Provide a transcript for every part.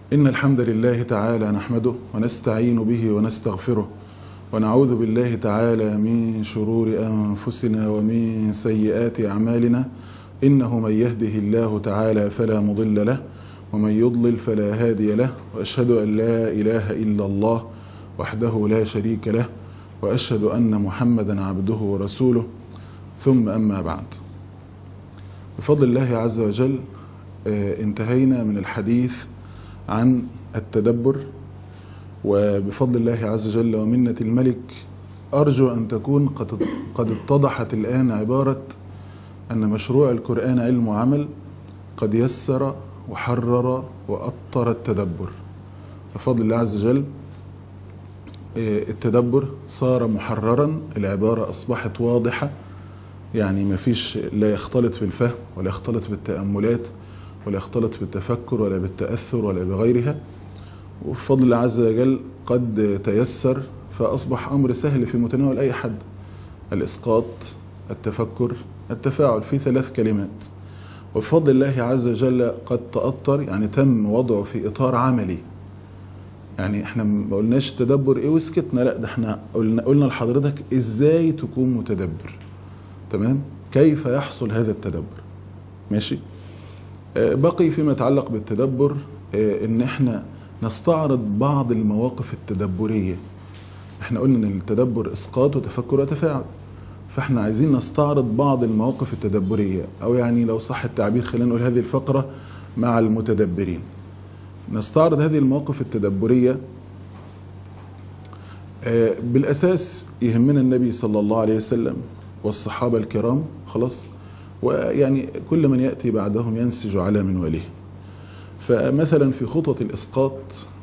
إن الحمد لله تعالى نحمده ونستعين به ونستغفره ونعوذ بالله تعالى من شرور أنفسنا ومن سيئات أعمالنا إنه من يهده الله تعالى فلا مضل له ومن يضلل فلا هادي له وأشهد أن لا إله إلا الله وحده لا شريك له وأشهد أن محمدا عبده ورسوله ثم أما بعد بفضل الله عز وجل انتهينا من الحديث عن التدبر وبفضل الله عز وجل ومنة الملك أرجو أن تكون قد, قد اتضحت الآن عبارة أن مشروع القرآن علم وعمل قد يسر وحرر وأطر التدبر بفضل الله عز وجل التدبر صار محررا العبارة أصبحت واضحة يعني ما فيش لا يختلط في الفهم ولا يختلط بالتأملات ولا يختلط بالتفكر ولا بالتأثر ولا بغيرها وبفضل الله عز وجل قد تيسر فأصبح أمر سهل في متناول أي حد الإسقاط التفكر التفاعل في ثلاث كلمات وبفضل الله عز وجل قد تأطر يعني تم وضعه في إطار عملي يعني احنا ما قلناش تدبر ايه وسكتنا لا ده احنا قلنا, قلنا لحضرتك ازاي تكون متدبر تمام كيف يحصل هذا التدبر ماشي آه بقي فيما يتعلق بالتدبر آه ان احنا نستعرض بعض المواقف التدبرية احنا قلنا ان التدبر اسقاط وتفكر وتفاعل فاحنا عايزين نستعرض بعض المواقف التدبرية او يعني لو صح التعبير خلينا نقول هذه الفقرة مع المتدبرين نستعرض هذه المواقف التدبرية بالأساس يهمنا النبي صلى الله عليه وسلم والصحابة الكرام خلاص ويعني كل من يأتي بعدهم ينسج على منواله فمثلا في خطوة الإسقاط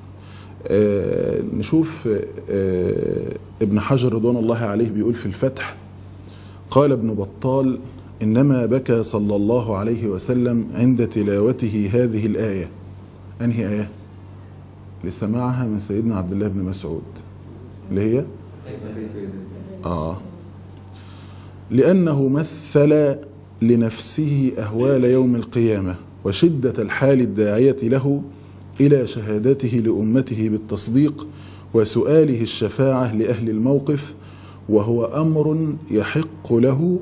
نشوف ابن حجر رضوان الله عليه بيقول في الفتح قال ابن بطال إنما بكى صلى الله عليه وسلم عند تلاوته هذه الآية أنهي آية لسماعها من سيدنا عبد الله بن مسعود اللي هي آه لأنه مثل لنفسه أهوال يوم القيامة وشدة الحال الداعية له إلى شهادته لأمته بالتصديق وسؤاله الشفاعة لأهل الموقف وهو أمر يحق له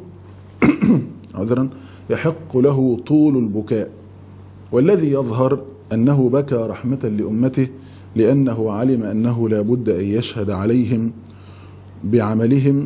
عذرا يحق له طول البكاء والذي يظهر أنه بكى رحمة لأمته لأنه علم أنه لا بد أن يشهد عليهم بعملهم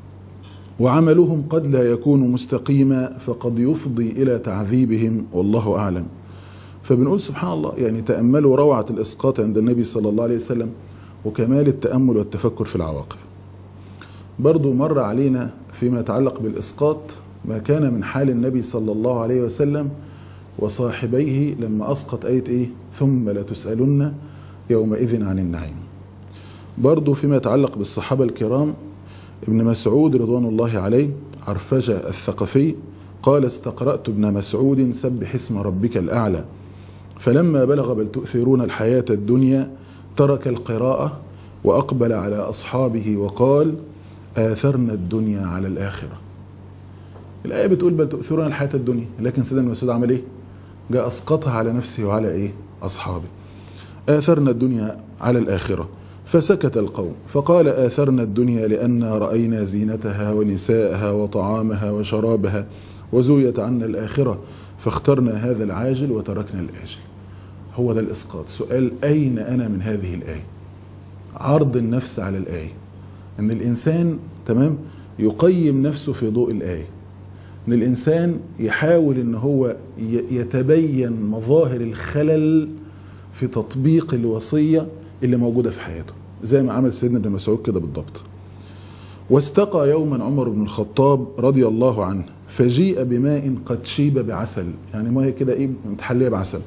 وعملهم قد لا يكون مستقيما فقد يفضي إلى تعذيبهم والله أعلم فبنقول سبحان الله يعني تأملوا روعة الإسقاط عند النبي صلى الله عليه وسلم وكمال التأمل والتفكر في العواقب برضو مر علينا فيما يتعلق بالإسقاط ما كان من حال النبي صلى الله عليه وسلم وصاحبيه لما أسقط آية إيه ثم لتسألن يومئذ عن النعيم برضو فيما يتعلق بالصحابة الكرام ابن مسعود رضوان الله عليه عرفجة الثقفي قال استقرأت ابن مسعود سبح اسم ربك الأعلى فلما بلغ بل تؤثرون الحياة الدنيا ترك القراءة وأقبل على أصحابه وقال آثرنا الدنيا على الآخرة الآية بتقول بل تؤثرون الحياة الدنيا لكن سيدنا مسعود عمل إيه جاء أسقطها على نفسه وعلى إيه أصحابه آثرنا الدنيا على الآخرة فسكت القوم فقال آثرنا الدنيا لأن رأينا زينتها ونساءها وطعامها وشرابها وزويت عنا الآخرة فاخترنا هذا العاجل وتركنا الآجل هو ده الإسقاط سؤال أين أنا من هذه الآية عرض النفس على الآية أن الإنسان تمام يقيم نفسه في ضوء الآية ان الانسان يحاول ان هو يتبين مظاهر الخلل في تطبيق الوصية اللي موجودة في حياته زي ما عمل سيدنا ابن مسعود كده بالضبط واستقى يوما عمر بن الخطاب رضي الله عنه فجيء بماء قد شيب بعسل يعني ماء كده ايه متحليه بعسل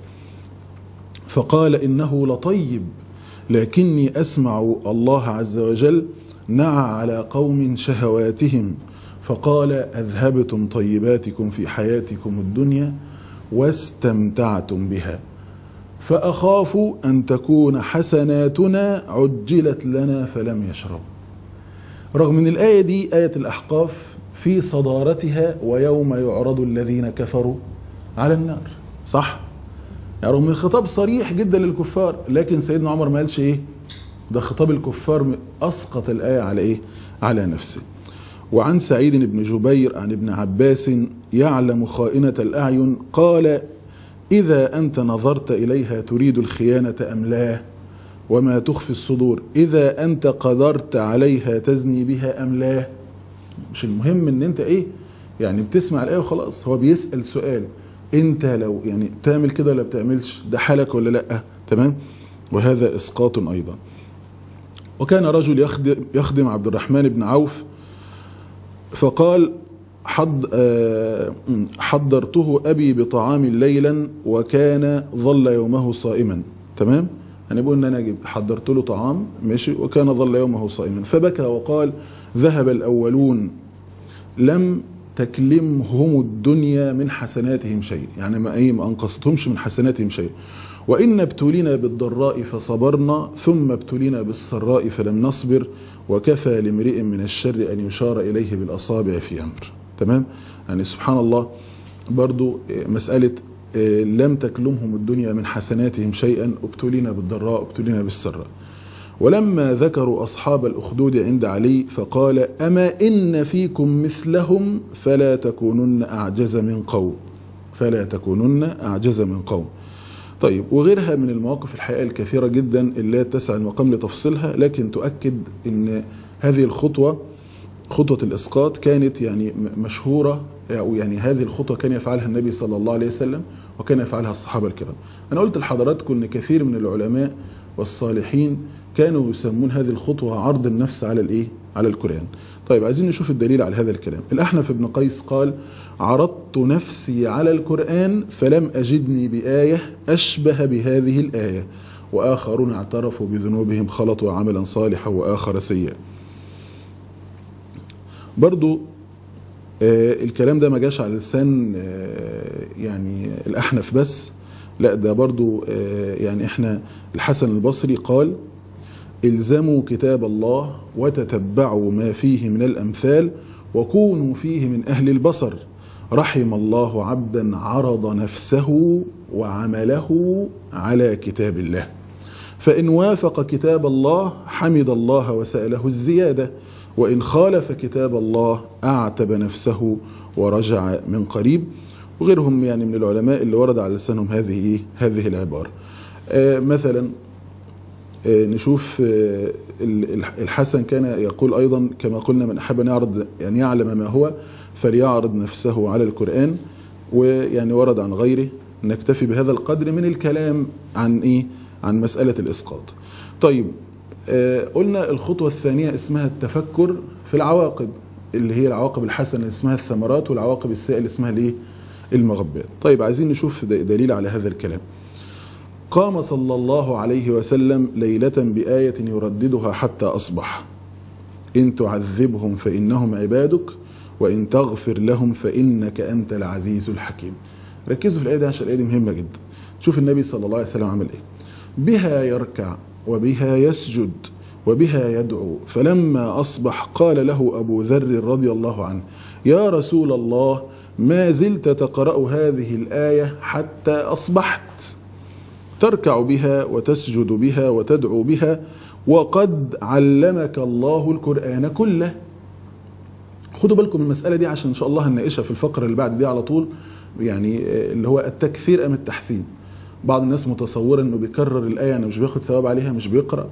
فقال انه لطيب لكني اسمع الله عز وجل نعى على قوم شهواتهم فقال أذهبتم طيباتكم في حياتكم الدنيا واستمتعتم بها فأخاف أن تكون حسناتنا عجلت لنا فلم يشرب رغم من الآية دي آية الأحقاف في صدارتها ويوم يعرض الذين كفروا على النار صح يعني رغم خطاب صريح جدا للكفار لكن سيدنا عمر ما قالش ايه ده خطاب الكفار اسقط الايه على ايه على نفسه وعن سعيد بن جبير عن ابن عباس يعلم خائنة الأعين قال إذا أنت نظرت إليها تريد الخيانة أم لا وما تخفي الصدور إذا أنت قدرت عليها تزني بها أم لا مش المهم ان انت ايه يعني بتسمع الآية وخلاص هو بيسأل سؤال انت لو يعني تعمل كده ولا بتعملش ده حالك ولا لا تمام وهذا اسقاط ايضا وكان رجل يخدم, يخدم عبد الرحمن بن عوف فقال حض حضرته أبي بطعام ليلا وكان ظل يومه صائما تمام يعني بقول ان انا حضرت له طعام ماشي وكان ظل يومه صائما فبكى وقال ذهب الأولون لم تكلمهم الدنيا من حسناتهم شيء يعني ما ايه ما انقصتهمش من حسناتهم شيء وإن ابتلينا بالضراء فصبرنا ثم ابتلينا بالسراء فلم نصبر وكفى لامرئ من الشر أن يشار إليه بالأصابع في أمر تمام يعني سبحان الله برضو مسألة لم تكلمهم الدنيا من حسناتهم شيئا ابتلينا بالضراء ابتلينا بالسراء ولما ذكروا أصحاب الأخدود عند علي فقال أما إن فيكم مثلهم فلا تكونن أعجز من قوم فلا تكونن أعجز من قوم طيب وغيرها من المواقف الحقيقة الكثيرة جدا اللي تسع المقام لتفصيلها لكن تؤكد ان هذه الخطوة خطوة الإسقاط كانت يعني مشهورة أو يعني هذه الخطوة كان يفعلها النبي صلى الله عليه وسلم وكان يفعلها الصحابة الكرام أنا قلت لحضراتكم أن كثير من العلماء والصالحين كانوا يسمون هذه الخطوة عرض النفس على الإيه؟ على القرآن طيب عايزين نشوف الدليل على هذا الكلام الأحنف بن قيس قال عرضت نفسي على القرآن فلم أجدني بآية أشبه بهذه الآية وآخرون اعترفوا بذنوبهم خلطوا عملا صالحا وآخر سيئا برضو آه الكلام ده ما جاش على لسان آه يعني الأحنف بس لا ده برضو آه يعني احنا الحسن البصري قال الزموا كتاب الله وتتبعوا ما فيه من الأمثال وكونوا فيه من أهل البصر رحم الله عبدا عرض نفسه وعمله على كتاب الله فإن وافق كتاب الله حمد الله وسأله الزيادة وإن خالف كتاب الله أعتب نفسه ورجع من قريب وغيرهم يعني من العلماء اللي ورد على لسانهم هذه هذه العبارة آه مثلا آه نشوف آه الحسن كان يقول أيضا كما قلنا من أحب أن يعرض يعني يعلم ما هو فليعرض نفسه على القرآن ويعني ورد عن غيره نكتفي بهذا القدر من الكلام عن إيه عن مسألة الإسقاط طيب آه قلنا الخطوة الثانية اسمها التفكر في العواقب اللي هي العواقب الحسنة اسمها الثمرات والعواقب السيئة اللي اسمها الايه المغبات طيب عايزين نشوف دليل على هذا الكلام قام صلى الله عليه وسلم ليلة بآية يرددها حتى أصبح إن تعذبهم فإنهم عبادك وإن تغفر لهم فإنك أنت العزيز الحكيم ركزوا في الآية دي عشان الآية دي مهمة جدا شوف النبي صلى الله عليه وسلم عمل إيه بها يركع وبها يسجد وبها يدعو فلما أصبح قال له أبو ذر رضي الله عنه يا رسول الله ما زلت تقرأ هذه الآية حتى أصبحت تركع بها وتسجد بها وتدعو بها وقد علمك الله القرآن كله خدوا بالكم من المسألة دي عشان إن شاء الله هنناقشها في الفقرة اللي بعد دي على طول يعني اللي هو التكثير أم التحسين بعض الناس متصورة انه بيكرر الآية يعني مش بياخد ثواب عليها مش بيقرأ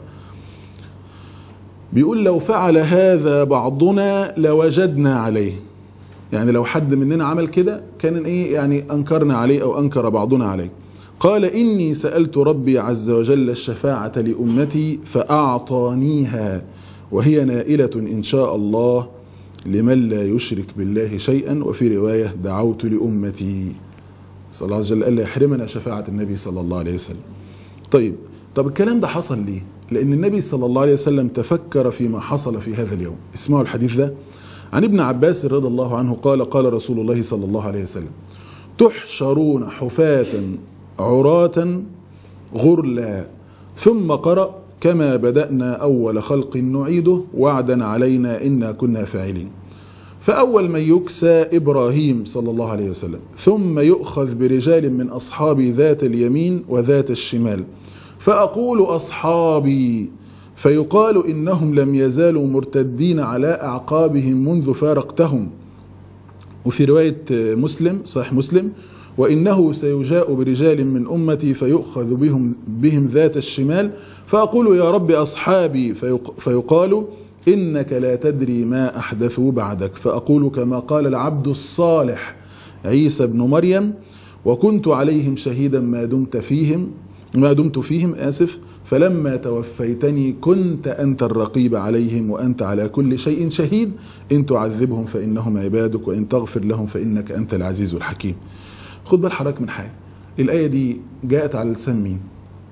بيقول لو فعل هذا بعضنا لوجدنا عليه يعني لو حد مننا عمل كده كان ايه يعني انكرنا عليه او انكر بعضنا عليه قال إني سألت ربي عز وجل الشفاعة لأمتي فأعطانيها وهي نائلة إن شاء الله لمن لا يشرك بالله شيئا وفي رواية دعوت لأمتي صلى الله عليه وسلم قال لا يحرمنا شفاعة النبي صلى الله عليه وسلم طيب طب الكلام ده حصل ليه لأن النبي صلى الله عليه وسلم تفكر فيما حصل في هذا اليوم اسمعوا الحديث ده عن ابن عباس رضي الله عنه قال قال رسول الله صلى الله عليه وسلم تحشرون حفاة عراة غرلا ثم قرأ كما بدأنا أول خلق نعيده وعدا علينا إنا كنا فاعلين فأول من يكسى إبراهيم صلى الله عليه وسلم ثم يؤخذ برجال من أصحابي ذات اليمين وذات الشمال فأقول أصحابي فيقال إنهم لم يزالوا مرتدين على أعقابهم منذ فارقتهم وفي رواية مسلم صحيح مسلم وإنه سيجاء برجال من أمتي فيؤخذ بهم, بهم ذات الشمال فأقول يا رب أصحابي فيقال إنك لا تدري ما أحدثوا بعدك فأقول كما قال العبد الصالح عيسى بن مريم وكنت عليهم شهيدا ما دمت فيهم ما دمت فيهم آسف فلما توفيتني كنت أنت الرقيب عليهم وأنت على كل شيء شهيد إن تعذبهم فإنهم عبادك وإن تغفر لهم فإنك أنت العزيز الحكيم خد بال حضرتك من حاجة الآية دي جاءت على لسان مين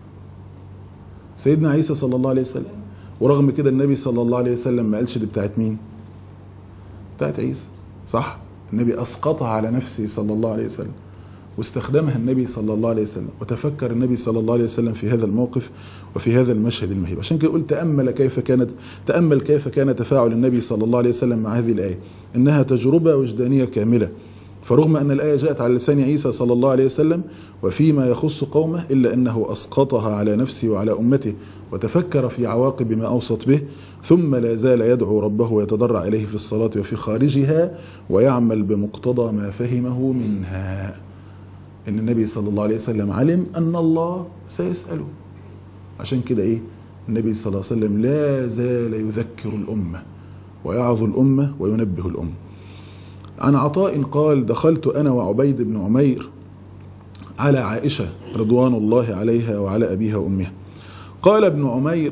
سيدنا عيسى صلى الله عليه وسلم ورغم كده النبي صلى الله عليه وسلم ما قالش دي بتاعت مين بتاعت عيسى صح النبي أسقطها على نفسه صلى الله عليه وسلم واستخدمها النبي صلى الله عليه وسلم وتفكر النبي صلى الله عليه وسلم في هذا الموقف وفي هذا المشهد المهيب عشان كده قلت تأمل كيف كانت تأمل كيف كان تفاعل النبي صلى الله عليه وسلم مع هذه الآية إنها تجربة وجدانية كاملة فرغم أن الآية جاءت على لسان عيسى صلى الله عليه وسلم وفيما يخص قومه إلا أنه أسقطها على نفسه وعلى أمته وتفكر في عواقب ما أوصت به ثم لا زال يدعو ربه ويتضرع إليه في الصلاة وفي خارجها ويعمل بمقتضى ما فهمه منها إن النبي صلى الله عليه وسلم علم أن الله سيسأله عشان كده إيه النبي صلى الله عليه وسلم لا زال يذكر الأمة ويعظ الأمة وينبه الأمة عن عطاء قال دخلت أنا وعبيد بن عمير على عائشة رضوان الله عليها وعلى أبيها وأمها قال ابن عمير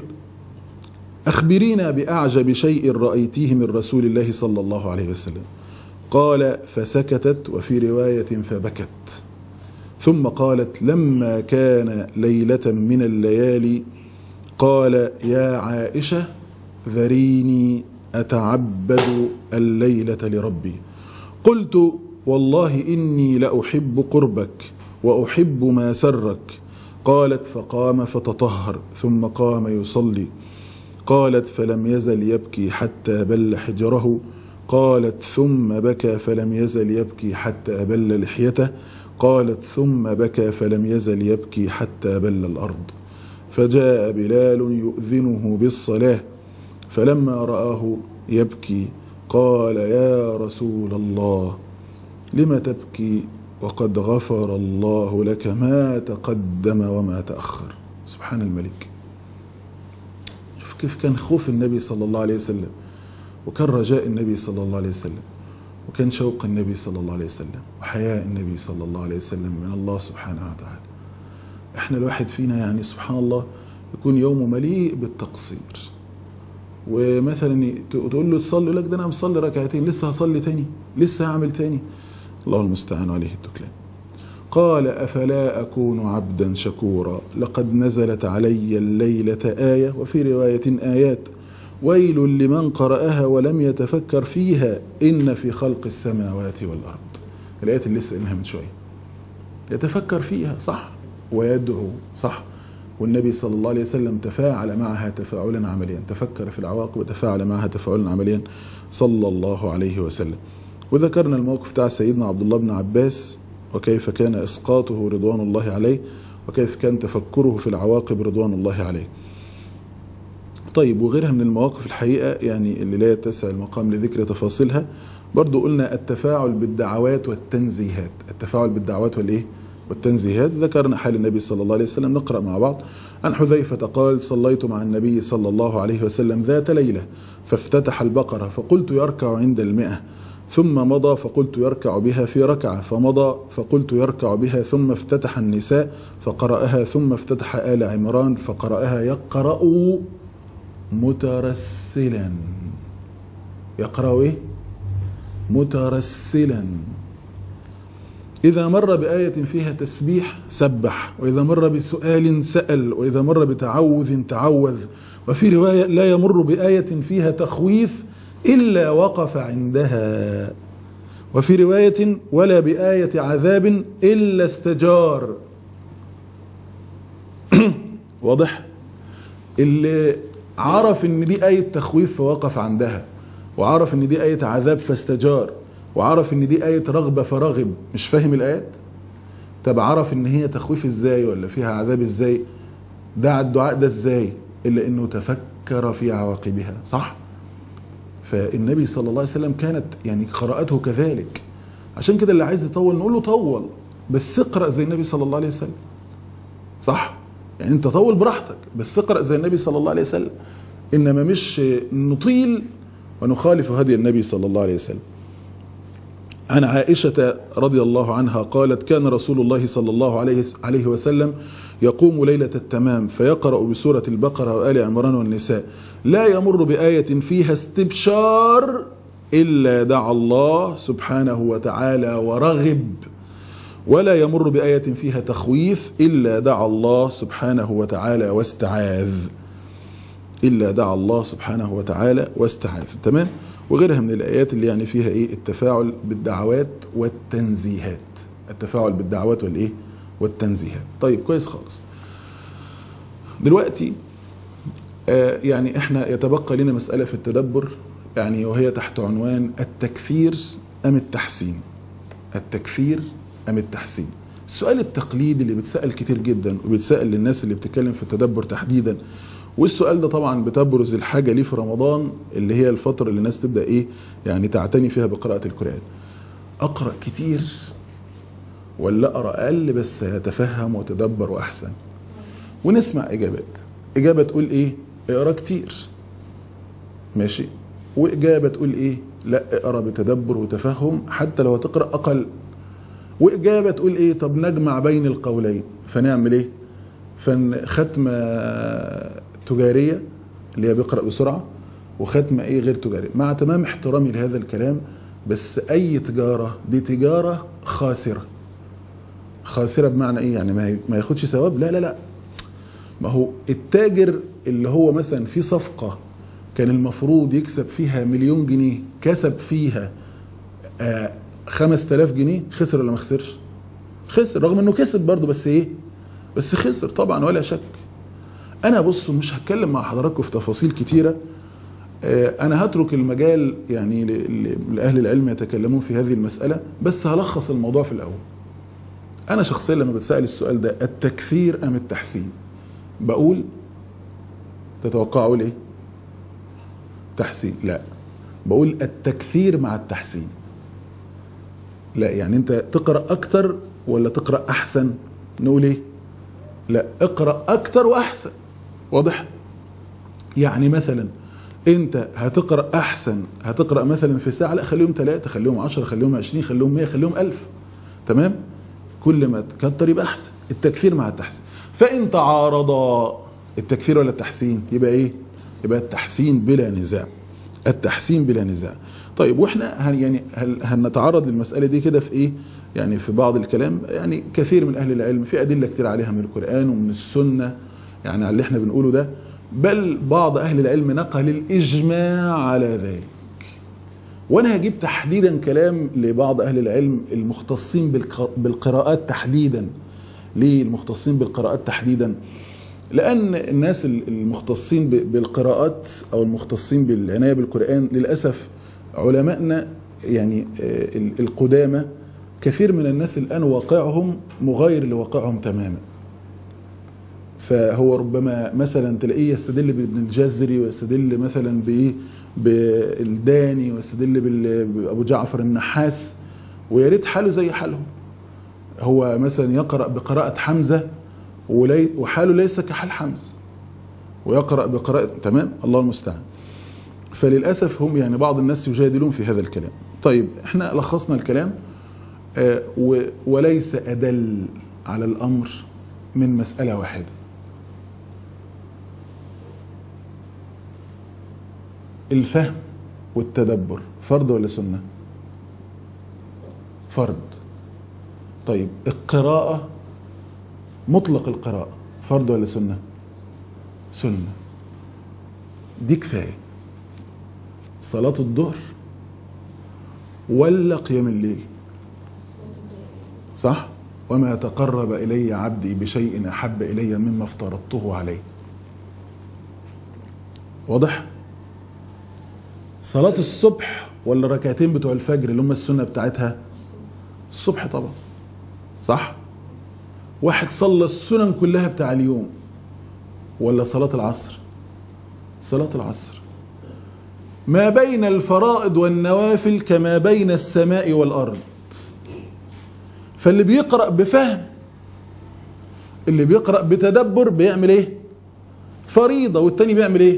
أخبرينا بأعجب شيء رأيتيه من رسول الله صلى الله عليه وسلم قال فسكتت وفي رواية فبكت ثم قالت لما كان ليلة من الليالي قال يا عائشة ذريني أتعبد الليلة لربي قلت والله إني لأحب قربك وأحب ما سرك قالت فقام فتطهر ثم قام يصلي قالت فلم يزل يبكي حتى بل حجره قالت ثم بكى فلم يزل يبكي حتى أبل لحيته قالت ثم بكى فلم يزل يبكي حتى بل الأرض فجاء بلال يؤذنه بالصلاة فلما رآه يبكي قال يا رسول الله لم تبكي وقد غفر الله لك ما تقدم وما تأخر سبحان الملك شوف كيف كان خوف النبي صلى الله عليه وسلم وكان رجاء النبي صلى الله عليه وسلم وكان شوق النبي صلى الله عليه وسلم وحياء النبي صلى الله عليه وسلم من الله سبحانه وتعالى احنا الواحد فينا يعني سبحان الله يكون يومه مليء بالتقصير ومثلا تقول له تصلي لك ده انا مصلي ركعتين لسه هصلي تاني لسه هعمل تاني الله المستعان عليه التكلان قال أفلا أكون عبدا شكورا لقد نزلت علي الليلة آية وفي رواية آيات ويل لمن قرأها ولم يتفكر فيها إن في خلق السماوات والأرض الآيات اللي لسه قلناها من شوية يتفكر فيها صح ويدعو صح والنبي صلى الله عليه وسلم تفاعل معها تفاعلا عمليا تفكر في العواقب وتفاعل معها تفاعلا عمليا صلى الله عليه وسلم وذكرنا الموقف بتاع سيدنا عبد الله بن عباس وكيف كان إسقاطه رضوان الله عليه وكيف كان تفكره في العواقب رضوان الله عليه طيب وغيرها من المواقف الحقيقة يعني اللي لا يتسع المقام لذكر تفاصيلها برضو قلنا التفاعل بالدعوات والتنزيهات التفاعل بالدعوات والإيه والتنزيهات ذكرنا حال النبي صلى الله عليه وسلم نقرأ مع بعض عن حذيفة قال صليت مع النبي صلى الله عليه وسلم ذات ليلة فافتتح البقرة فقلت يركع عند المئة ثم مضى فقلت يركع بها في ركعة فمضى فقلت يركع بها ثم افتتح النساء فقرأها ثم افتتح آل عمران فقرأها يقرأ مترسلا يقرأ ايه مترسلا إذا مر بآية فيها تسبيح سبح وإذا مر بسؤال سأل وإذا مر بتعوذ تعوذ وفي رواية لا يمر بآية فيها تخويف إلا وقف عندها وفي رواية ولا بآية عذاب إلا استجار واضح اللي عرف ان دي آية تخويف فوقف عندها وعرف ان دي آية عذاب فاستجار وعرف ان دي آية رغبة فرغب مش فاهم الآيات طب عرف ان هي تخويف ازاي ولا فيها عذاب ازاي دعا الدعاء ده ازاي الا انه تفكر في عواقبها صح فالنبي صلى الله عليه وسلم كانت يعني قراءته كذلك عشان كده اللي عايز يطول نقول له طول بس اقرأ زي النبي صلى الله عليه وسلم صح يعني انت طول براحتك بس اقرأ زي النبي صلى الله عليه وسلم انما مش نطيل ونخالف هدي النبي صلى الله عليه وسلم عن عائشة رضي الله عنها قالت كان رسول الله صلى الله عليه عليه وسلم يقوم ليلة التمام فيقرأ بسورة البقرة وآل عمران والنساء لا يمر بآية فيها استبشار إلا دعا الله سبحانه وتعالى ورغب ولا يمر بآية فيها تخويف إلا دعا الله سبحانه وتعالى واستعاذ إلا دعا الله سبحانه وتعالى واستعاذ تمام وغيرها من الآيات اللي يعني فيها إيه التفاعل بالدعوات والتنزيهات التفاعل بالدعوات والإيه والتنزيهات طيب كويس خالص دلوقتي آه يعني احنا يتبقى لنا مسألة في التدبر يعني وهي تحت عنوان التكثير أم التحسين التكثير أم التحسين السؤال التقليدي اللي بتسأل كتير جدا وبتسأل للناس اللي بتتكلم في التدبر تحديدا والسؤال ده طبعا بتبرز الحاجة ليه في رمضان اللي هي الفترة اللي الناس تبدأ ايه يعني تعتني فيها بقراءة القرآن اقرأ كتير ولا اقرأ اقل بس اتفهم وتدبر واحسن ونسمع اجابات اجابة تقول ايه اقرأ كتير ماشي واجابة تقول ايه لا اقرأ بتدبر وتفهم حتى لو هتقرأ اقل واجابة تقول ايه طب نجمع بين القولين فنعمل ايه فختمة تجارية اللي هي بيقرأ بسرعة وختمة ايه غير تجارية مع تمام احترامي لهذا الكلام بس اي تجارة دي تجارة خاسرة خاسرة بمعنى ايه يعني ما ياخدش ثواب لا لا لا ما هو التاجر اللي هو مثلا في صفقة كان المفروض يكسب فيها مليون جنيه كسب فيها آه خمس تلاف جنيه خسر ولا ما خسرش خسر رغم انه كسب برضه بس ايه بس خسر طبعا ولا شك انا بص مش هتكلم مع حضراتكم في تفاصيل كتيرة انا هترك المجال يعني لاهل العلم يتكلمون في هذه المسألة بس هلخص الموضوع في الاول انا شخصيا لما بتسأل السؤال ده التكثير ام التحسين بقول تتوقع اقول ايه تحسين لا بقول التكثير مع التحسين لا يعني انت تقرأ اكتر ولا تقرأ احسن نقول ايه لا اقرأ اكتر واحسن واضح يعني مثلا انت هتقرأ احسن هتقرأ مثلا في ساعة لا خليهم ثلاثة خليهم عشرة خليهم عشرين خليهم مية خليهم الف تمام كل ما تكتر يبقى احسن التكثير مع التحسين فان تعارضا التكثير ولا التحسين يبقى ايه يبقى التحسين بلا نزاع التحسين بلا نزاع طيب واحنا هن يعني هل هنتعرض للمسألة دي كده في ايه يعني في بعض الكلام يعني كثير من اهل العلم في ادلة كتير عليها من القرآن ومن السنة يعني على اللي احنا بنقوله ده بل بعض اهل العلم نقل الاجماع على ذلك وانا هجيب تحديدا كلام لبعض اهل العلم المختصين بالقراءات تحديدا ليه المختصين بالقراءات تحديدا لأن الناس المختصين بالقراءات أو المختصين بالعناية بالقرآن للأسف علمائنا يعني القدامى كثير من الناس الآن واقعهم مغاير لواقعهم تماما فهو ربما مثلا تلاقيه يستدل بابن الجزري ويستدل مثلا بايه بالداني ويستدل بأبو جعفر النحاس ويا ريت حاله زي حالهم هو مثلا يقرأ بقراءة حمزة ولي وحاله ليس كحال حمزة ويقرأ بقراءة تمام الله المستعان فللأسف هم يعني بعض الناس يجادلون في هذا الكلام طيب احنا لخصنا الكلام اه وليس أدل على الأمر من مسألة واحدة الفهم والتدبر فرض ولا سنة فرض طيب القراءة مطلق القراءة فرض ولا سنة سنة دي كفاية صلاة الظهر ولا قيام الليل صح وما تقرب إلي عبدي بشيء أحب إلي مما افترضته عليه واضح صلاة الصبح ولا ركعتين بتوع الفجر اللي هم السنة بتاعتها الصبح طبعا صح واحد صلى السنن كلها بتاع اليوم ولا صلاة العصر صلاة العصر ما بين الفرائض والنوافل كما بين السماء والأرض فاللي بيقرأ بفهم اللي بيقرأ بتدبر بيعمل ايه فريضة والتاني بيعمل ايه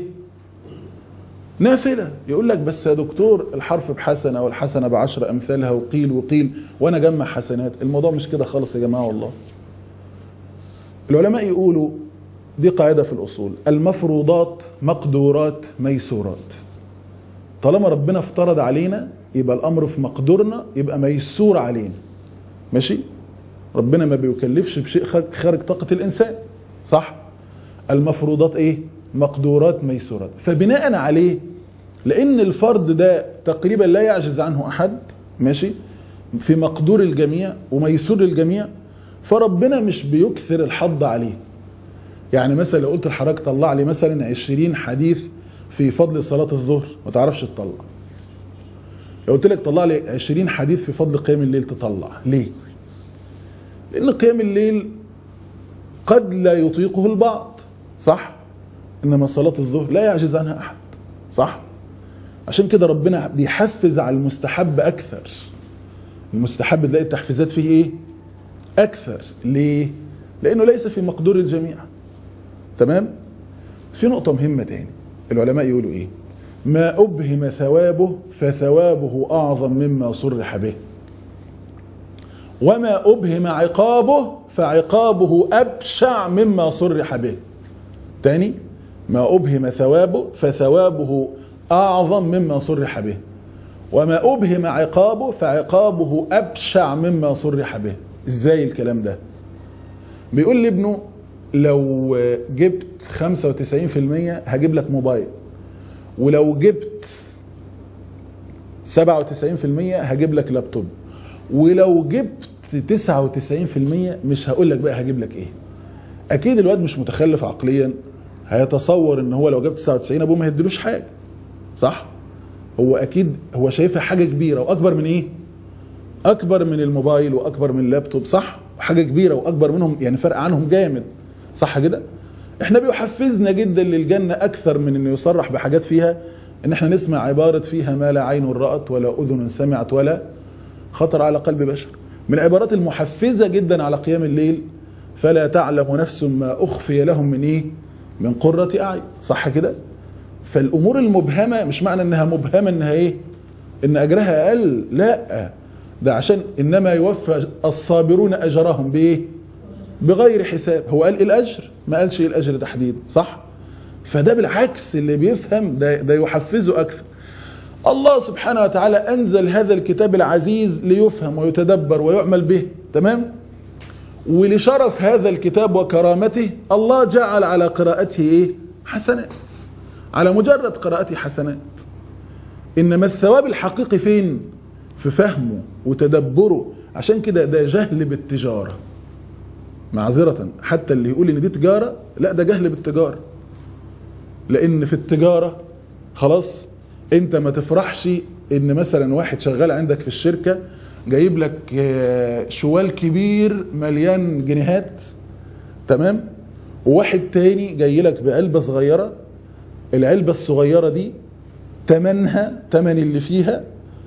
نافلة يقول لك بس يا دكتور الحرف بحسنة والحسنة بعشر أمثالها وقيل وقيل وأنا جمع حسنات الموضوع مش كده خالص يا جماعة والله العلماء يقولوا دي قاعدة في الأصول المفروضات مقدورات ميسورات طالما ربنا افترض علينا يبقى الأمر في مقدورنا يبقى ميسور علينا ماشي ربنا ما بيكلفش بشيء خارج طاقة الإنسان صح المفروضات ايه مقدورات ميسورات فبناء عليه لأن الفرد ده تقريبا لا يعجز عنه أحد ماشي في مقدور الجميع وميسور الجميع فربنا مش بيكثر الحض عليه يعني مثلا لو قلت لحضرتك طلع لي مثلا 20 حديث في فضل صلاة الظهر ما تعرفش تطلع لو قلت لك طلع لي 20 حديث في فضل قيام الليل تطلع ليه لأن قيام الليل قد لا يطيقه البعض صح إنما صلاة الظهر لا يعجز عنها أحد صح عشان كده ربنا بيحفز على المستحب أكثر المستحب تلاقي التحفيزات فيه إيه أكثر ليه لأنه ليس في مقدور الجميع تمام في نقطة مهمة تاني العلماء يقولوا إيه ما أبهم ثوابه فثوابه أعظم مما صرح به وما أبهم عقابه فعقابه أبشع مما صرح به تاني ما أبهم ثوابه فثوابه أعظم مما صرح به وما أبهم عقابه فعقابه أبشع مما صرح به إزاي الكلام ده بيقول لابنه لو جبت 95% هجيب لك موبايل ولو جبت 97% هجيب لك لابتوب ولو جبت 99% مش هقول لك بقى هجيب لك ايه اكيد الواد مش متخلف عقليا هيتصور ان هو لو جاب 99 ابوه ما هيديلوش حاجه صح هو اكيد هو شايفها حاجه كبيره واكبر من ايه اكبر من الموبايل واكبر من اللابتوب صح حاجه كبيره واكبر منهم يعني فرق عنهم جامد صح كده احنا بيحفزنا جدا للجنه اكثر من انه يصرح بحاجات فيها ان احنا نسمع عباره فيها ما لا عين رات ولا اذن سمعت ولا خطر على قلب بشر من العبارات المحفزه جدا على قيام الليل فلا تعلم نفس ما اخفي لهم من ايه من قرة اعين صح كده فالامور المبهمه مش معنى انها مبهمه انها ايه ان اجرها اقل لا ده عشان انما يوفى الصابرون اجرهم بايه بغير حساب هو قال الاجر ما قالش ايه الاجر تحديد صح فده بالعكس اللي بيفهم ده, ده يحفزه اكثر الله سبحانه وتعالى انزل هذا الكتاب العزيز ليفهم ويتدبر ويعمل به تمام ولشرف هذا الكتاب وكرامته الله جعل على قراءته ايه حسنات على مجرد قراءته حسنات انما الثواب الحقيقي فين في فهمه وتدبره عشان كده ده جهل بالتجارة معذرة حتى اللي يقول ان دي تجارة لا ده جهل بالتجارة لان في التجارة خلاص انت ما تفرحش ان مثلا واحد شغال عندك في الشركة جايب لك شوال كبير مليان جنيهات تمام وواحد تاني جاي لك بعلبة صغيرة العلبة الصغيرة دي تمنها تمن اللي فيها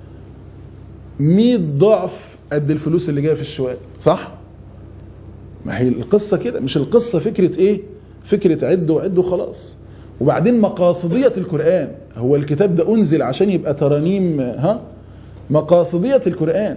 100 ضعف قد الفلوس اللي جايه في الشوال صح ما هي القصة كده مش القصة فكرة ايه فكرة عد وعد وخلاص وبعدين مقاصدية القرآن هو الكتاب ده انزل عشان يبقى ترانيم ها مقاصدية القرآن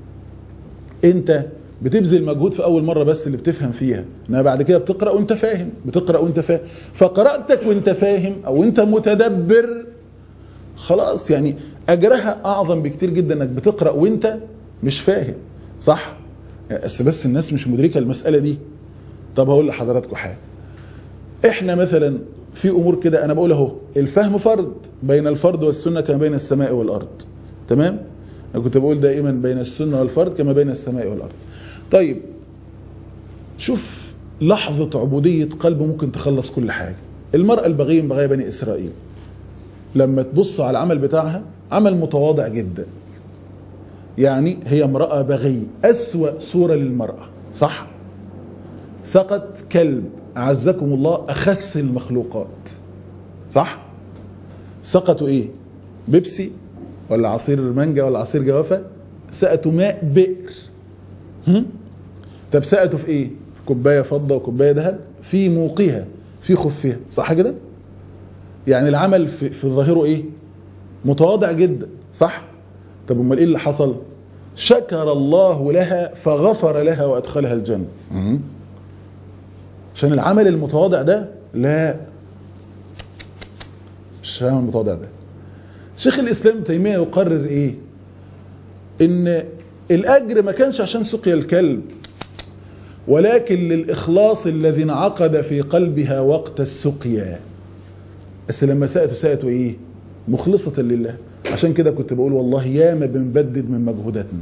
انت بتبذل مجهود في اول مرة بس اللي بتفهم فيها انما بعد كده بتقرأ وانت فاهم بتقرأ وانت فاهم فقرأتك وانت فاهم او انت متدبر خلاص يعني اجرها اعظم بكتير جدا انك بتقرأ وانت مش فاهم صح بس بس الناس مش مدركة المسألة دي طب هقول لحضراتكم حاجة احنا مثلا في امور كده انا بقول اهو الفهم فرض بين الفرض والسنة كما بين السماء والارض تمام انا كنت بقول دائما بين السنة والفرض كما بين السماء والارض طيب شوف لحظة عبودية قلب ممكن تخلص كل حاجة المرأة البغية من بغايا بني اسرائيل لما تبص على العمل بتاعها عمل متواضع جدا يعني هي امرأة بغي أسوأ صورة للمرأة صح سقط كلب أعزكم الله أخس المخلوقات صح سقطوا إيه بيبسي ولا عصير مانجا ولا عصير جوافة سقطوا ماء بئر هم؟ طب سقطوا في إيه في كوباية فضة وكوباية ذهب في موقها في خفها صح كده يعني العمل في, في ظاهره إيه متواضع جدا صح طب امال ايه اللي حصل شكر الله لها فغفر لها وادخلها الجنه عشان العمل المتواضع ده لا مش العمل المتواضع ده شيخ الاسلام تيميه يقرر ايه ان الاجر ما كانش عشان سقيا الكلب ولكن للاخلاص الذي انعقد في قلبها وقت السقيا بس لما سأتوا سأتوا ايه مخلصة لله عشان كده كنت بقول والله ياما بنبدد من مجهوداتنا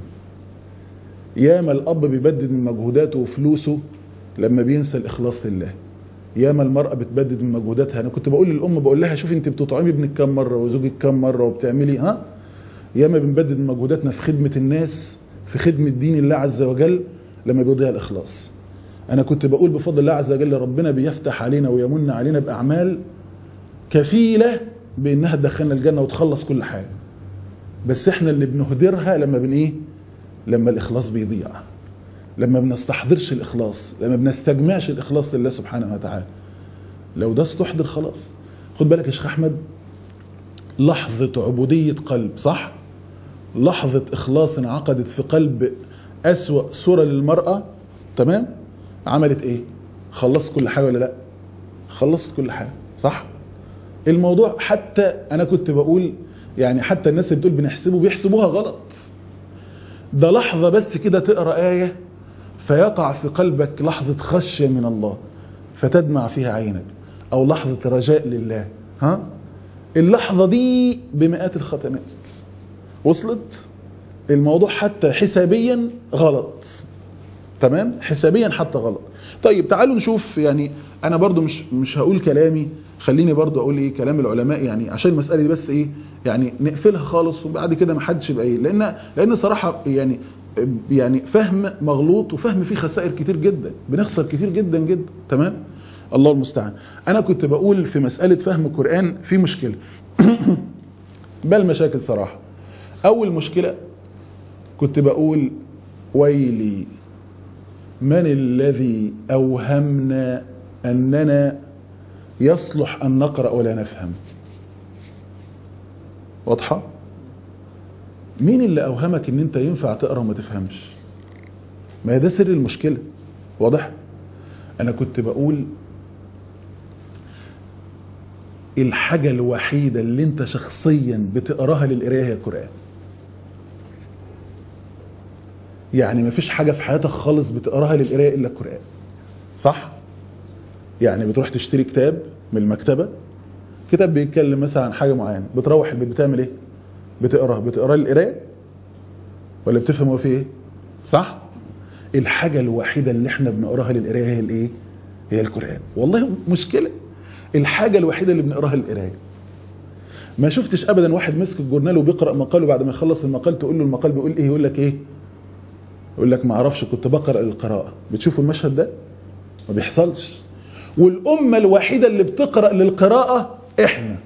ياما الأب بيبدد من مجهوداته وفلوسه لما بينسى الإخلاص لله ياما المرأة بتبدد من مجهوداتها أنا كنت بقول للأم بقول لها شوفي أنت بتطعمي ابنك كام مرة وزوجك كام مرة وبتعملي ها ياما بنبدد من مجهوداتنا في خدمة الناس في خدمة دين الله عز وجل لما بيضيع الإخلاص أنا كنت بقول بفضل الله عز وجل ربنا بيفتح علينا ويمن علينا بأعمال كفيلة بانها تدخلنا الجنه وتخلص كل حاجه بس احنا اللي بنهدرها لما بن ايه لما الاخلاص بيضيع لما بنستحضرش الاخلاص لما بنستجمعش الاخلاص لله سبحانه وتعالى لو ده استحضر خلاص خد بالك يا شيخ احمد لحظه عبوديه قلب صح لحظه اخلاص انعقدت في قلب اسوا صوره للمراه تمام عملت ايه خلصت كل حاجه ولا لا خلصت كل حاجه صح الموضوع حتى انا كنت بقول يعني حتى الناس اللي بتقول بنحسبه بيحسبوها غلط ده لحظة بس كده تقرأ آية فيقع في قلبك لحظة خشية من الله فتدمع فيها عينك أو لحظة رجاء لله ها اللحظة دي بمئات الختمات وصلت الموضوع حتى حسابيا غلط تمام حسابيا حتى غلط طيب تعالوا نشوف يعني انا برضو مش مش هقول كلامي خليني برضو اقول ايه كلام العلماء يعني عشان المساله دي بس ايه يعني نقفلها خالص وبعد كده ما حدش يبقى ايه لان لان صراحه يعني يعني فهم مغلوط وفهم فيه خسائر كتير جدا بنخسر كتير جدا جدا تمام الله المستعان انا كنت بقول في مساله فهم القران في مشكله بل مشاكل صراحه اول مشكله كنت بقول ويلي من الذي اوهمنا اننا يصلح أن نقرأ ولا نفهم واضحة مين اللي أوهمك ان انت ينفع تقرأ وما تفهمش ما ده سر المشكلة واضح انا كنت بقول الحاجة الوحيدة اللي انت شخصيا بتقراها للقراية هي القرآن يعني ما فيش حاجة في حياتك خالص بتقراها للقراية إلا القرآن صح؟ يعني بتروح تشتري كتاب من المكتبة كتاب بيتكلم مثلا عن حاجة معينة بتروح البيت بتعمل ايه بتقراه بتقراه للقرايه ولا بتفهم هو فيه ايه صح الحاجة الوحيدة اللي احنا بنقراها للقرايه هي الايه هي القرآن والله مشكلة الحاجة الوحيدة اللي بنقراها للقرايه ما شفتش ابدا واحد مسك الجورنال وبيقرا مقال وبعد ما يخلص المقال تقول له المقال بيقول ايه يقول لك ايه يقول لك ما اعرفش كنت بقرا للقراءه بتشوفوا المشهد ده ما بيحصلش والامه الوحيده اللي بتقرا للقراءه احنا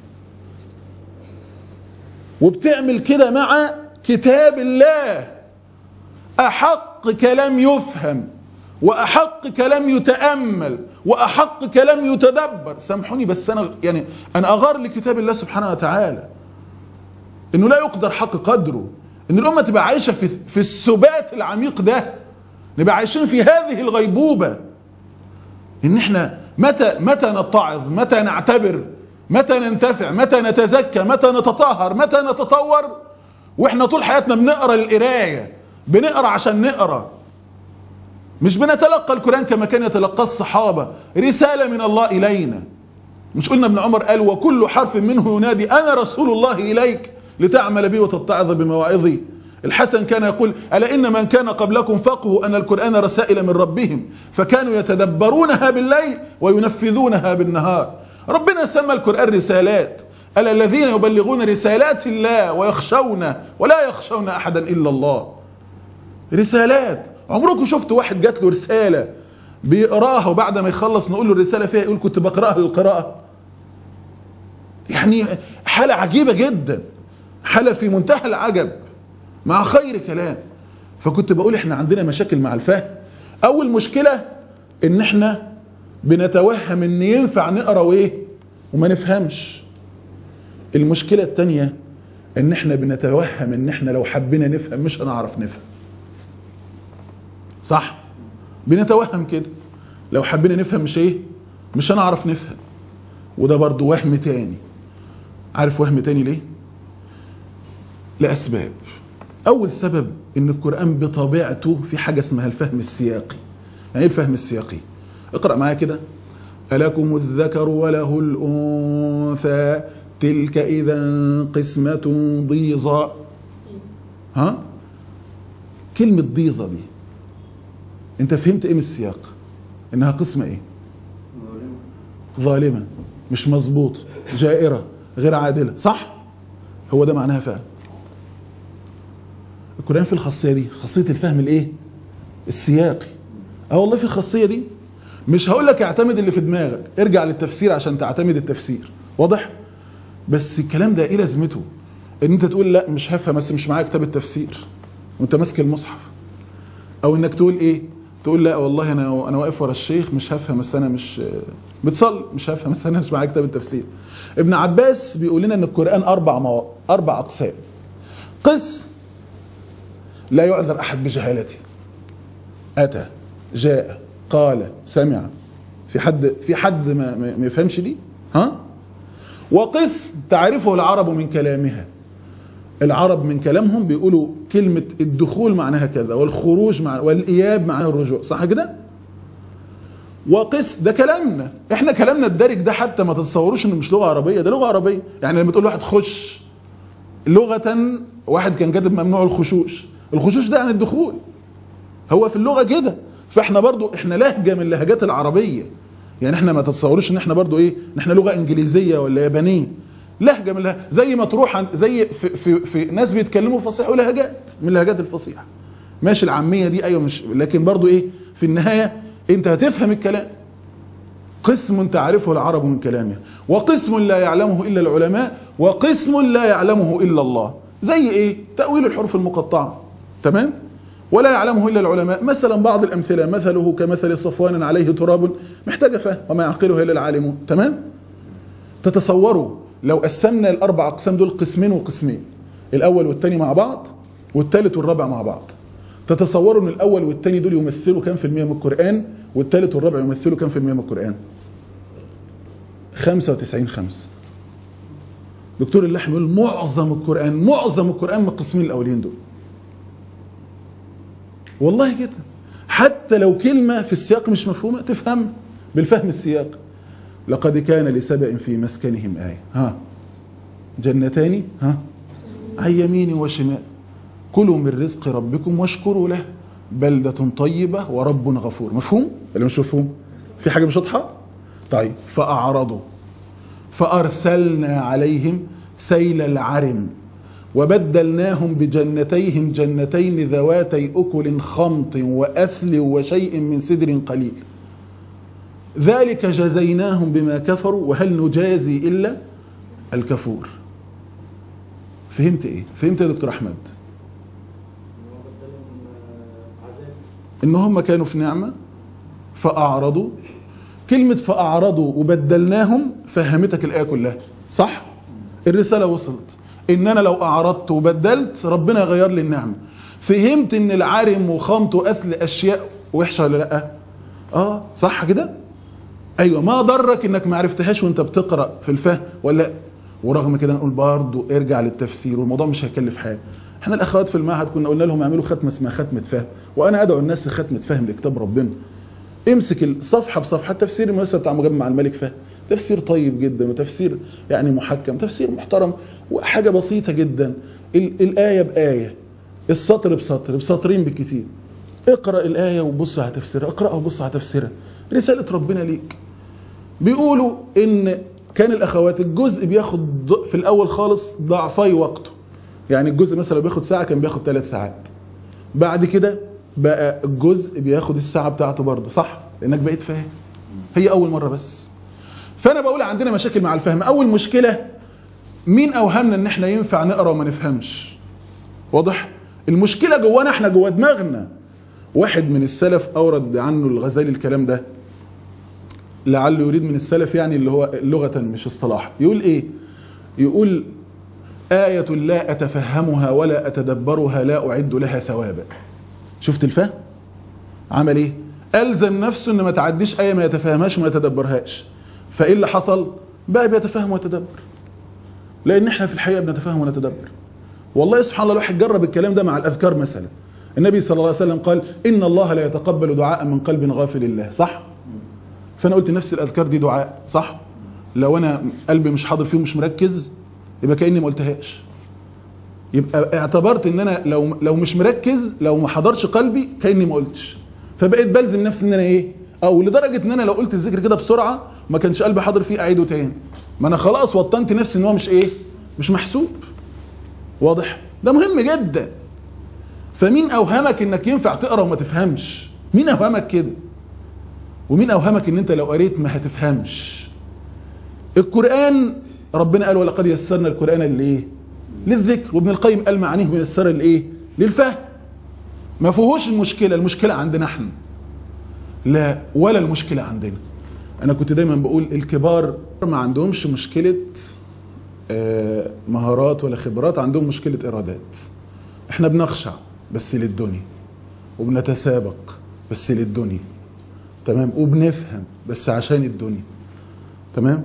وبتعمل كده مع كتاب الله احق كلام يفهم واحق كلام يتامل واحق كلام يتدبر سامحوني بس انا يعني انا اغار لكتاب الله سبحانه وتعالى انه لا يقدر حق قدره ان الامه تبقى عايشه في في السبات العميق ده نبقى عايشين في هذه الغيبوبه ان احنا متى متى نتعظ متى نعتبر متى ننتفع متى نتزكى متى نتطهر متى نتطور واحنا طول حياتنا بنقرا القرايه بنقرا عشان نقرا مش بنتلقى القران كما كان يتلقى الصحابه رساله من الله الينا مش قلنا ابن عمر قال وكل حرف منه ينادي انا رسول الله اليك لتعمل بي وتتعظ بمواعظي الحسن كان يقول ألا إن من كان قبلكم فقهوا أن القرآن رسائل من ربهم فكانوا يتدبرونها بالليل وينفذونها بالنهار ربنا سمى القرآن رسالات ألا الذين يبلغون رسالات الله ويخشون ولا يخشون أحدا إلا الله رسالات عمركم شفتوا واحد جات له رسالة بيقراها وبعد ما يخلص نقول له الرسالة فيها يقول كنت بقرأها للقراءة يعني حالة عجيبة جدا حالة في منتهى العجب مع خير كلام فكنت بقول احنا عندنا مشاكل مع الفهم اول مشكلة ان احنا بنتوهم ان ينفع نقرا وايه وما نفهمش المشكلة التانية ان احنا بنتوهم ان احنا لو حبينا نفهم مش هنعرف نفهم صح بنتوهم كده لو حبينا نفهم مش ايه مش هنعرف نفهم وده برضو وهم تاني عارف وهم تاني ليه لأسباب أول سبب إن القرآن بطبيعته في حاجة اسمها الفهم السياقي يعني إيه الفهم السياقي اقرأ معايا كده ألكم الذكر وله الأنثى تلك إذا قسمة ضيظى ها كلمة ضيظة دي انت فهمت ايه من السياق انها قسمة ايه ظالمة مش مظبوطة جائرة غير عادلة صح هو ده معناها فعلا القرآن في الخاصية دي خاصية الفهم الايه السياقي اه والله في الخاصية دي مش هقول لك اعتمد اللي في دماغك ارجع للتفسير عشان تعتمد التفسير واضح بس الكلام ده ايه لازمته ان انت تقول لا مش هفهم بس مش معايا كتاب التفسير وانت ماسك المصحف او انك تقول ايه تقول لا والله انا انا واقف ورا الشيخ مش هفهم بس انا مش بتصلي مش هفهم بس انا مش معايا كتاب التفسير ابن عباس بيقول لنا ان القران اربع مو... اربع اقسام قسم لا يعذر احد بجهالته اتى جاء قال سمع في حد في حد ما, ما يفهمش دي ها وقسم تعرفه العرب من كلامها العرب من كلامهم بيقولوا كلمة الدخول معناها كذا والخروج معناها والإياب معناها الرجوع صح كده وقس ده كلامنا احنا كلامنا الدارج ده حتى ما تتصوروش انه مش لغة عربية ده لغة عربية يعني لما تقول واحد خش لغة واحد كان كاتب ممنوع الخشوش الخشوش ده عن الدخول هو في اللغة كده فاحنا برضو احنا لهجة من اللهجات العربية يعني احنا ما تتصوروش ان احنا برضو ايه ان احنا لغة انجليزية ولا يابانية لهجة من لهجة زي ما تروح عن زي في, في, في ناس بيتكلموا فصيح ولهجات من اللهجات الفصيحة ماشي العامية دي ايوه مش لكن برضو ايه في النهاية انت هتفهم الكلام قسم تعرفه العرب من كلامه وقسم لا يعلمه إلا العلماء وقسم لا يعلمه إلا الله زي ايه تأويل الحروف المقطعة تمام ولا يعلمه إلا العلماء مثلا بعض الأمثلة مثله كمثل صفوان عليه تراب محتاج فهم وما يعقله إلا العالمون تمام تتصوروا لو قسمنا الأربع أقسام دول قسمين وقسمين الأول والثاني مع بعض والثالث والرابع مع بعض تتصوروا ان الأول والثاني دول يمثلوا كام في المية من القرآن والثالث والرابع يمثلوا كام في المية من القرآن 95 خمس دكتور اللحم يقول معظم القرآن معظم القرآن من القسمين الأولين دول والله كده حتى لو كلمة في السياق مش مفهومة تفهم بالفهم السياق لقد كان لسبأ في مسكنهم آية ها جنتان ها عن يمين وشمال كلوا من رزق ربكم واشكروا له بلدة طيبة ورب غفور مفهوم ولا مش مفهوم في حاجة مش واضحة طيب فأعرضوا فأرسلنا عليهم سيل العرم وبدلناهم بجنتيهم جنتين ذواتي أكل خمط وأثل وشيء من سدر قليل ذلك جزيناهم بما كفروا وهل نجازي إلا الكفور فهمت إيه؟ فهمت يا دكتور أحمد إن هم كانوا في نعمة فأعرضوا كلمة فأعرضوا وبدلناهم فهمتك الآية كلها صح؟ الرسالة وصلت ان انا لو اعرضت وبدلت ربنا يغير لي النعمة فهمت ان العرم وخمط واثل اشياء وحشة ولا لا اه صح كده ايوه ما ضرك انك ما عرفتهاش وانت بتقرأ في الفهم ولا ورغم كده نقول برضه ارجع للتفسير والموضوع مش هيكلف حاجه احنا الاخوات في المعهد كنا قلنا لهم اعملوا ختمه اسمها ختمه فهم وانا ادعو الناس لختمه فهم لكتاب ربنا امسك الصفحه بصفحه تفسير المؤسسه بتاع مجمع الملك فهم تفسير طيب جدا وتفسير يعني محكم تفسير محترم وحاجة بسيطة جدا الآية بآية السطر بسطر بسطرين بالكتير اقرأ الآية وبص على تفسيرها اقرأها وبص على تفسيرها رسالة ربنا ليك بيقولوا ان كان الاخوات الجزء بياخد ض- في الاول خالص ضعفي وقته يعني الجزء مثلا لو بياخد ساعه كان بياخد ثلاث ساعات بعد كده بقى الجزء بياخد الساعه بتاعته برضه صح لانك بقيت فاهم هي اول مره بس فانا بقول عندنا مشاكل مع الفهم اول مشكله مين اوهمنا ان احنا ينفع نقرا وما نفهمش واضح المشكله جوانا احنا جوا دماغنا واحد من السلف اورد عنه الغزالي الكلام ده لعله يريد من السلف يعني اللي هو لغه مش اصطلاح يقول ايه يقول آية لا أتفهمها ولا أتدبرها لا أعد لها ثوابا شفت الفهم عمل ايه ألزم نفسه ان ما تعديش آية ما يتفهمهاش وما يتدبرهاش فإيه اللي حصل بقى بيتفهم ويتدبر لأن احنا في الحقيقة بنتفهم ونتدبر والله سبحان الله الواحد جرب الكلام ده مع الأذكار مثلا النبي صلى الله عليه وسلم قال إن الله لا يتقبل دعاء من قلب غافل الله صح فأنا قلت نفس الأذكار دي دعاء صح لو أنا قلبي مش حاضر فيه ومش مركز يبقى كأني ما قلتهاش يبقى اعتبرت ان انا لو لو مش مركز لو ما حضرش قلبي كاني ما قلتش فبقيت بلزم نفسي ان انا ايه او لدرجه ان انا لو قلت الذكر كده بسرعه ما كانش قلبي حاضر فيه اعيده تاني ما انا خلاص وطنت نفسي ان هو مش ايه مش محسوب واضح ده مهم جدا فمين اوهمك انك ينفع تقرا وما تفهمش مين اوهمك كده ومين اوهمك ان انت لو قريت ما هتفهمش القران ربنا قال ولقد يسرنا القران لايه للذكر وابن القيم قال معانيه ميسره لايه للفهم ما فيهوش المشكله المشكله عندنا احنا لا ولا المشكله عندنا انا كنت دايما بقول الكبار ما عندهمش مشكله آه، مهارات ولا خبرات عندهم مشكله ارادات احنا بنخشع بس للدنيا وبنتسابق بس للدنيا تمام وبنفهم بس عشان الدنيا تمام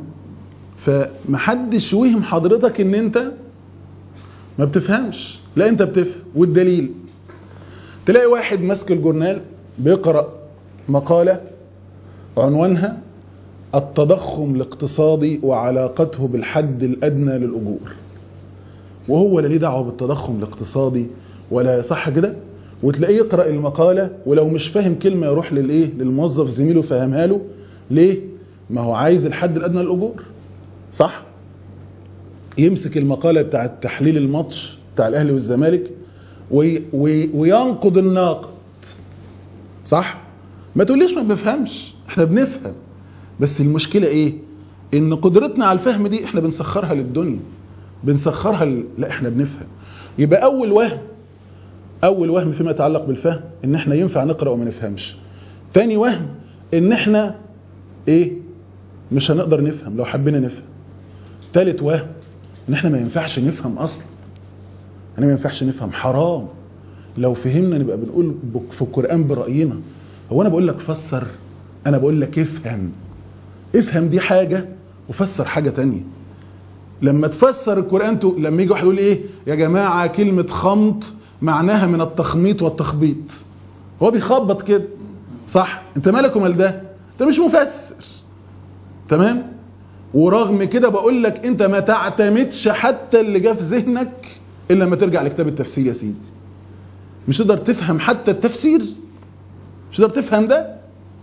فمحدش وهم حضرتك ان انت ما بتفهمش لا انت بتفهم والدليل تلاقي واحد ماسك الجورنال بيقرأ مقالة عنوانها التضخم الاقتصادي وعلاقته بالحد الأدنى للأجور وهو لا ليه دعوه بالتضخم الاقتصادي ولا صح كده وتلاقيه يقرأ المقالة ولو مش فاهم كلمة يروح للإيه للموظف زميله فهمها له ليه ما هو عايز الحد الأدنى للأجور صح يمسك المقالة بتاعت تحليل الماتش بتاع الأهلي والزمالك وي وي وينقض الناقد صح ما تقوليش ما بنفهمش احنا بنفهم بس المشكلة ايه ان قدرتنا على الفهم دي احنا بنسخرها للدنيا بنسخرها ل... لا احنا بنفهم يبقى اول وهم اول وهم فيما يتعلق بالفهم ان احنا ينفع نقرأ وما نفهمش تاني وهم ان احنا ايه مش هنقدر نفهم لو حبينا نفهم تالت وهم ان احنا ما ينفعش نفهم اصلا انا ما ينفعش نفهم حرام لو فهمنا نبقى بنقول في القرآن برأينا هو انا بقول لك فسر انا بقول لك افهم افهم دي حاجة وفسر حاجة تانية لما تفسر القرآن تو... لما يجي واحد يقول ايه يا جماعة كلمة خمط معناها من التخميط والتخبيط هو بيخبط كده صح انت مالك ومال ده انت مش مفسر تمام ورغم كده بقول لك انت ما تعتمدش حتى اللي جه في ذهنك الا لما ترجع لكتاب التفسير يا سيدي مش تقدر تفهم حتى التفسير مش تقدر تفهم ده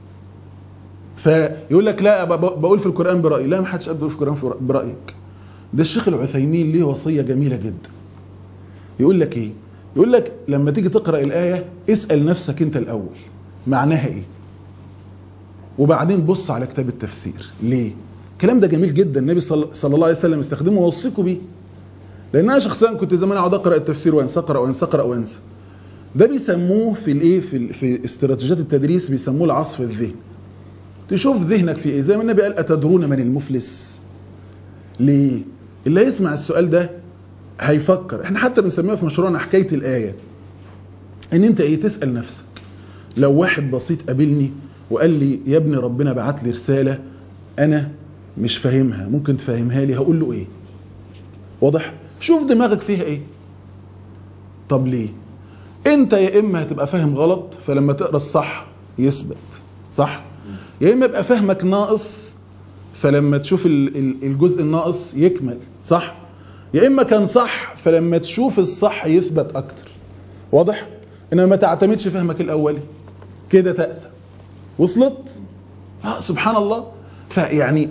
فيقول لك لا بقول في القرآن برأيي لا ما حدش قادر يقول في القرآن برأيك ده الشيخ العثيمين ليه وصية جميلة جدا يقول لك ايه يقول لك لما تيجي تقرأ الآية اسأل نفسك انت الأول معناها ايه وبعدين بص على كتاب التفسير ليه الكلام ده جميل جدا النبي صلى الله عليه وسلم استخدمه ووصيكم بيه لان انا شخصيا كنت زمان اقعد اقرا التفسير وانسى اقرا وانسى اقرا وانسى ده بيسموه في الايه في في استراتيجيات التدريس بيسموه العصف الذهني تشوف ذهنك في ايه زي ما النبي قال اتدرون من المفلس ليه اللي يسمع السؤال ده هيفكر احنا حتى بنسميها في مشروعنا حكايه الايه ان انت ايه تسال نفسك لو واحد بسيط قابلني وقال لي يا ابني ربنا بعت لي رساله انا مش فاهمها ممكن تفهمها لي هقول له ايه واضح شوف دماغك فيها ايه طب ليه انت يا اما هتبقى فاهم غلط فلما تقرا الصح يثبت صح يا اما يبقى فهمك ناقص فلما تشوف الجزء الناقص يكمل صح يا اما كان صح فلما تشوف الصح يثبت اكتر واضح انما ما تعتمدش فهمك الاولي كده تأتى وصلت اه سبحان الله فيعني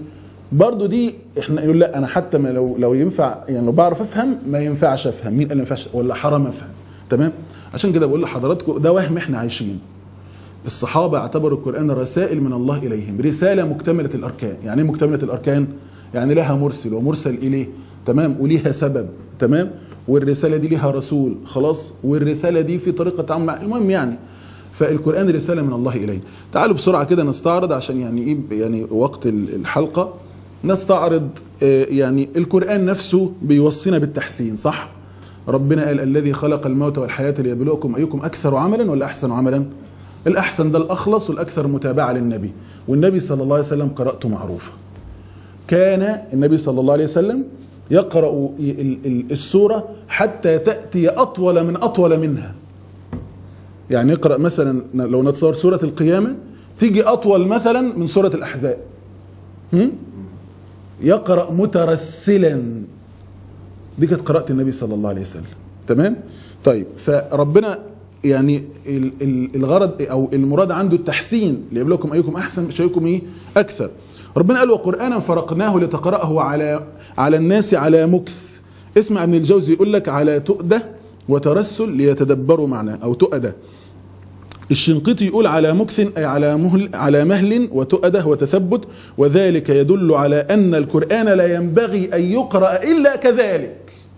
برضو دي احنا يقول لا انا حتى ما لو لو ينفع يعني لو بعرف افهم ما ينفعش افهم مين قال ما ينفعش ولا حرام افهم تمام عشان كده بقول لحضراتكم ده وهم احنا عايشين الصحابه اعتبروا القران رسائل من الله اليهم رساله مكتمله الاركان يعني ايه مكتمله الاركان يعني لها مرسل ومرسل اليه تمام وليها سبب تمام والرساله دي ليها رسول خلاص والرساله دي في طريقه تعامل مع المهم يعني فالقرآن رسالة من الله إليه تعالوا بسرعة كده نستعرض عشان يعني إيه يعني وقت الحلقة نستعرض يعني القرآن نفسه بيوصينا بالتحسين صح ربنا قال الذي خلق الموت والحياة ليبلوكم أيكم أكثر عملا ولا أحسن عملا الأحسن ده الأخلص والأكثر متابعة للنبي والنبي صلى الله عليه وسلم قرأته معروفة كان النبي صلى الله عليه وسلم يقرأ السورة حتى تأتي أطول من أطول منها يعني يقرأ مثلا لو نتصور سورة القيامة تيجي أطول مثلا من سورة الأحزاب هم؟ يقرأ مترسلا دي كانت قراءة النبي صلى الله عليه وسلم تمام طيب فربنا يعني الغرض أو المراد عنده التحسين ليبلوكم أيكم أحسن مش أيكم إيه أكثر ربنا قال وقرآنا فرقناه لتقرأه على على الناس على مكث اسمع ابن الجوزي يقول لك على تؤدة وترسل ليتدبروا معناه أو تؤدة الشنقيطي يقول على مكث أي على مهل, على مهل وتؤدة وتثبت وذلك يدل على أن القرآن لا ينبغي أن يقرأ إلا كذلك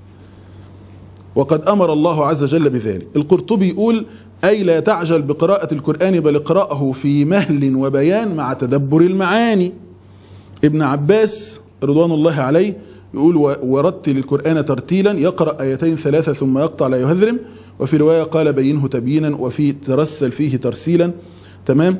وقد أمر الله عز وجل بذلك القرطبي يقول أي لا تعجل بقراءة القرآن بل اقرأه في مهل وبيان مع تدبر المعاني ابن عباس رضوان الله عليه يقول ورتل القرآن ترتيلا يقرأ آيتين ثلاثة ثم يقطع لا يهذرم وفي رواية قال بينه تبيينا وفي ترسل فيه ترسيلا تمام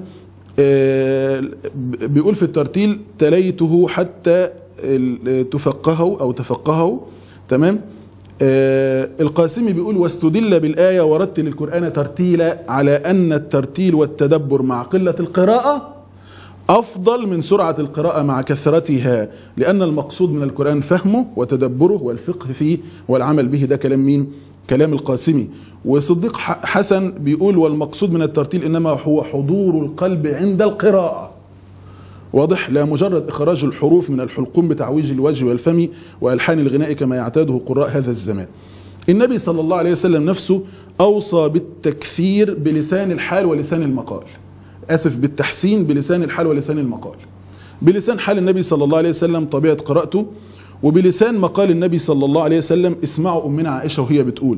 آه بيقول في الترتيل تليته حتى تفقهه أو تفقهه تمام آه القاسمي بيقول واستدل بالآية ورتل القرآن ترتيلا على أن الترتيل والتدبر مع قلة القراءة أفضل من سرعة القراءة مع كثرتها لأن المقصود من القرآن فهمه وتدبره والفقه فيه والعمل به ده كلام مين؟ كلام القاسمي وصديق حسن بيقول والمقصود من الترتيل إنما هو حضور القلب عند القراءة واضح لا مجرد إخراج الحروف من الحلقوم بتعويج الوجه والفم وألحان الغناء كما يعتاده قراء هذا الزمان النبي صلى الله عليه وسلم نفسه أوصى بالتكثير بلسان الحال ولسان المقال آسف بالتحسين بلسان الحال ولسان المقال بلسان حال النبي صلى الله عليه وسلم طبيعة قراءته وبلسان مقال النبي صلى الله عليه وسلم اسمعوا أمنا عائشة وهي بتقول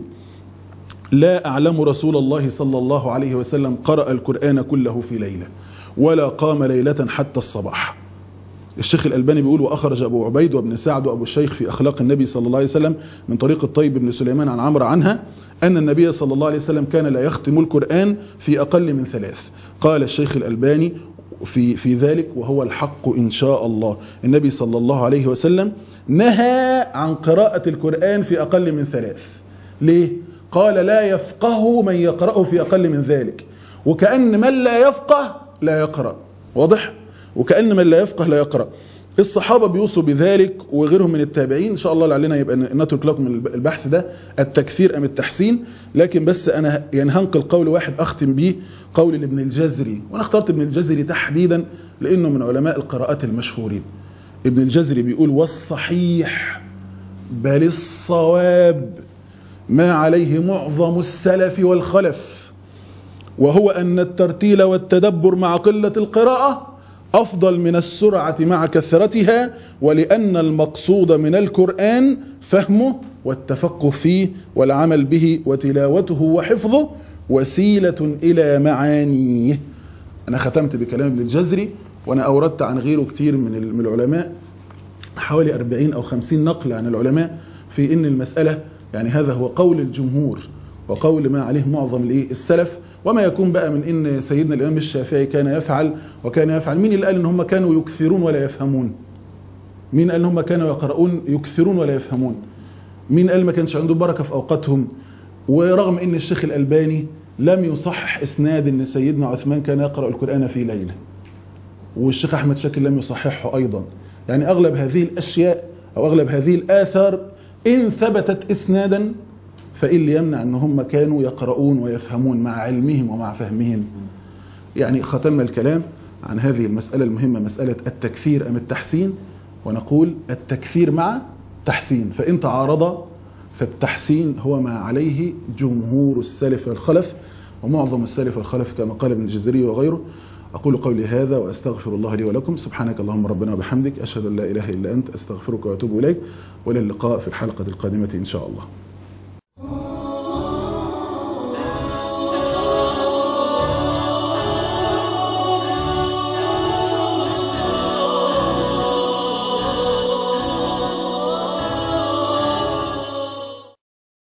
لا أعلم رسول الله صلى الله عليه وسلم قرأ القرآن كله في ليلة ولا قام ليلة حتى الصباح الشيخ الألباني بيقول وأخرج أبو عبيد وابن سعد وأبو الشيخ في أخلاق النبي صلى الله عليه وسلم من طريق الطيب بن سليمان عن عمرو عنها أن النبي صلى الله عليه وسلم كان لا يختم القرآن في أقل من ثلاث قال الشيخ الألباني في في ذلك وهو الحق إن شاء الله النبي صلى الله عليه وسلم نهى عن قراءة القرآن في أقل من ثلاث ليه؟ قال لا يفقه من يقرأه في أقل من ذلك وكأن من لا يفقه لا يقرأ واضح؟ وكأن من لا يفقه لا يقرأ الصحابة بيوصوا بذلك وغيرهم من التابعين إن شاء الله لعلنا يبقى نترك لكم البحث ده التكثير أم التحسين لكن بس أنا يعني هنقل قول واحد أختم به قول لابن الجزري وأنا اخترت ابن الجزري تحديدا لأنه من علماء القراءات المشهورين ابن الجزري بيقول والصحيح بل الصواب ما عليه معظم السلف والخلف وهو أن الترتيل والتدبر مع قلة القراءة أفضل من السرعة مع كثرتها ولأن المقصود من القرآن فهمه والتفقه فيه والعمل به وتلاوته وحفظه وسيلة إلى معانيه أنا ختمت بكلام ابن الجزري وأنا أوردت عن غيره كتير من العلماء حوالي 40 أو 50 نقل عن العلماء في إن المسألة يعني هذا هو قول الجمهور وقول ما عليه معظم السلف وما يكون بقى من ان سيدنا الامام الشافعي كان يفعل وكان يفعل مين اللي قال ان هم كانوا يكثرون ولا يفهمون مين قال ان هم كانوا يقرؤون يكثرون ولا يفهمون مين قال ما كانش عندهم بركه في اوقاتهم ورغم ان الشيخ الالباني لم يصحح اسناد ان سيدنا عثمان كان يقرا القران في ليله والشيخ احمد شاكر لم يصححه ايضا يعني اغلب هذه الاشياء او اغلب هذه الاثار ان ثبتت اسنادا فإيه اللي يمنع أن هم كانوا يقرؤون ويفهمون مع علمهم ومع فهمهم يعني ختمنا الكلام عن هذه المسألة المهمة مسألة التكفير أم التحسين ونقول التكفير مع تحسين فإن تعارض فالتحسين هو ما عليه جمهور السلف والخلف ومعظم السلف والخلف كما قال ابن الجزري وغيره أقول قولي هذا وأستغفر الله لي ولكم سبحانك اللهم ربنا وبحمدك أشهد أن لا إله إلا أنت أستغفرك وأتوب إليك وللقاء في الحلقة القادمة إن شاء الله